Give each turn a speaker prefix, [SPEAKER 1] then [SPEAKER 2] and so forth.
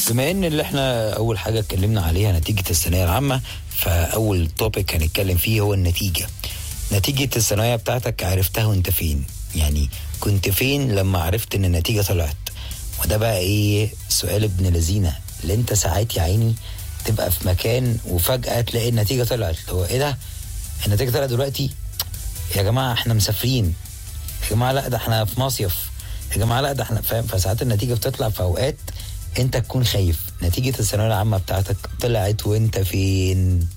[SPEAKER 1] بما ان اللي احنا اول حاجه اتكلمنا عليها نتيجه الثانويه العامه فاول توبيك هنتكلم فيه هو النتيجه نتيجه الثانويه بتاعتك عرفتها وانت فين يعني كنت فين لما عرفت ان النتيجه طلعت وده بقى ايه سؤال ابن لذينه اللي انت ساعات يا عيني تبقى في مكان وفجاه تلاقي النتيجه طلعت هو ايه ده النتيجه طلعت دلوقتي يا جماعه احنا مسافرين يا جماعه لا ده احنا في مصيف يا جماعه لا ده احنا فاهم فساعات النتيجه بتطلع في اوقات انت تكون خايف نتيجه الثانويه العامه بتاعتك طلعت وانت فين